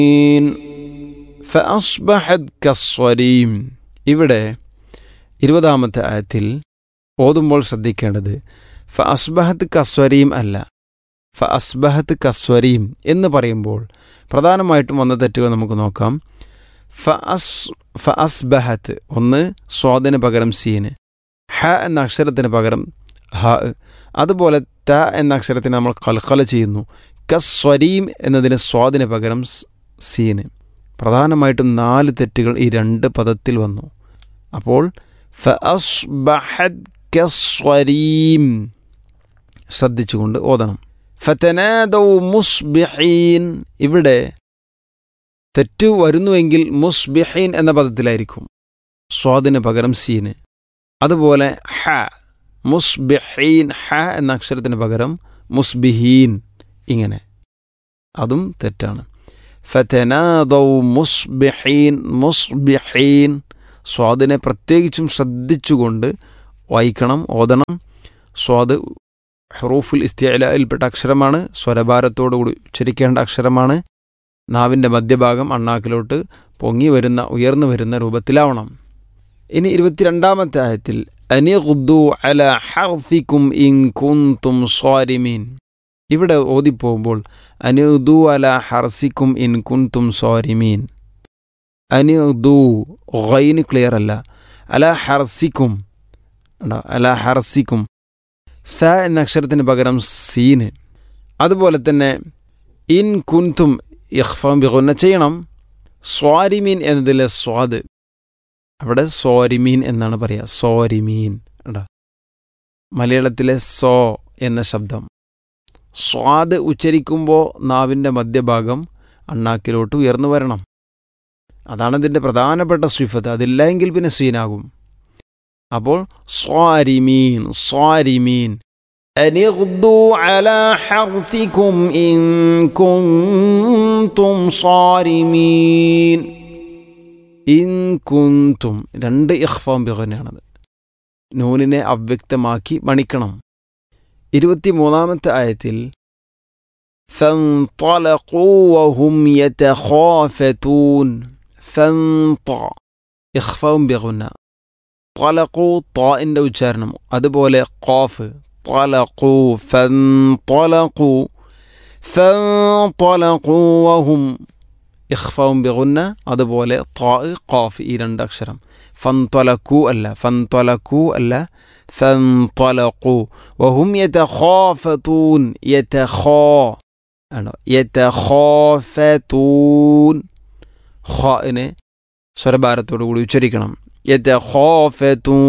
ഫഅസ്ബഹത് കസ്വരീം ഇവിടെ ഇരുപതാമത്തെ ആയത്തിൽ ഓതുമ്പോൾ ശ്രദ്ധിക്കേണ്ടത് ഫഅസ്ബഹത്ത് കസ്വരീം അല്ല ഫഅസ്ബഹത്ത് കസ്വരീം എന്ന് പറയുമ്പോൾ പ്രധാനമായിട്ടും വന്ന തെറ്റുകൾ നമുക്ക് നോക്കാം ഫഅസ് ഫഅസ്ബഹത്ത് ഒന്ന് സ്വാദിന് പകരം സീന് ഹ എന്ന അക്ഷരത്തിന് പകരം ഹ അതുപോലെ ത എന്ന അക്ഷരത്തിന് നമ്മൾ കൽക്കല ചെയ്യുന്നു കസ്വരീം എന്നതിന് സ്വാദിന് പകരം സ് സീന് പ്രധാനമായിട്ടും നാല് തെറ്റുകൾ ഈ രണ്ട് പദത്തിൽ വന്നു അപ്പോൾ ഫഅസ്ബഹത് കസ്വരീം ശ്രദ്ധിച്ചുകൊണ്ട് ഓതണം ഫതനാദൗ മുസ്ബിഹീൻ ഇവിടെ തെറ്റ് വരുന്നുവെങ്കിൽ മുസ്ബിഹീൻ എന്ന പദത്തിലായിരിക്കും സ്വാദിന് പകരം സീന് അതുപോലെ ഹ മുസ്ബിഹീൻ ഹ എന്ന അക്ഷരത്തിന് പകരം മുസ്ബിഹീൻ ഇങ്ങനെ അതും തെറ്റാണ് ഫതനാദൗ മുസ്ബിഹീൻ മുസ്ബിഹീൻ സ്വാദിനെ പ്രത്യേകിച്ചും ശ്രദ്ധിച്ചുകൊണ്ട് വായിക്കണം ഓതണം സ്വാദ് ഹറൂഫുൽ ഇസ്തിയലയിൽപ്പെട്ട അക്ഷരമാണ് സ്വരഭാരത്തോടുകൂടി ഉച്ചരിക്കേണ്ട അക്ഷരമാണ് നാവിൻ്റെ മധ്യഭാഗം അണ്ണാക്കിലോട്ട് പൊങ്ങി വരുന്ന ഉയർന്നു വരുന്ന രൂപത്തിലാവണം ഇനി ഇരുപത്തിരണ്ടാമത്തെ ആയത്തിൽ അനിഖുദ്ദു അല ഹർസിക്കും ഇൻ കുന്തും സ്വാരിമീൻ ഇവിടെ ഓതിപ്പോകുമ്പോൾ അനിദു അല ഹർസിക്കും ഇൻ കുന്തും സ്വാരിമീൻ അനിദു ഗൈന് ക്ലിയർ അല്ല അല ഹർസിക്കും ഉണ്ടോ അല ഹർസിക്കും സ എന്ന അക്ഷരത്തിന് പകരം സീന് അതുപോലെ തന്നെ ഇൻ കുന്തും ഇഖ്ഫം ബിഗുന്ന ചെയ്യണം സ്വാരിമീൻ എന്നതിലെ സ്വാദ് അവിടെ സോരിമീൻ എന്നാണ് പറയുക സോരിമീൻ ഉണ്ടോ മലയാളത്തിലെ സോ എന്ന ശബ്ദം സ്വാദ് ഉച്ചരിക്കുമ്പോൾ നാവിൻ്റെ മധ്യഭാഗം അണ്ണാക്കിലോട്ട് ഉയർന്നു വരണം അതാണ് ഇതിൻ്റെ പ്രധാനപ്പെട്ട സ്വിഫത്ത് അതില്ല എങ്കിൽ പിന്നെ സീനാകും അപ്പോൾ സ്വാരിമീൻ സ്വാരിമീൻ أن اغدوا على حرثكم إن كنتم صارمين ഇൻ കുന്തും രണ്ട് ഇഖ്ഫാം ബിഗനാണത് നൂനിനെ അവ്യക്തമാക്കി മണിക്കണം ഇരുപത്തിമൂന്നാമത്തെ ആയത്തിൽ فانطلقوا وهم يتخافتون فانط ഇഖ്ഫാം ബിഗുന്ന طلقوا طائൻ്റെ ഉച്ചാരണം അതുപോലെ ഖാഫ് طلقوا فانطلقوا فانطلقوا وهم ഇഖ്ഫാവും ബിഗുന്ന അതുപോലെ താ ഖാഫ് ഈ രണ്ട് അക്ഷരം ഫൻതൊലക്കു അല്ല ഫൻതൊലക്കു അല്ല ഫൻതൊലക്കു വഹും യതഖാഫതൂൻ യതഖാ ആണോ യതഖാഫതൂൻ ഖാഇനെ സ്വരഭാരത്തോടു കൂടി ഉച്ചരിക്കണം യതഖാഫതൂൻ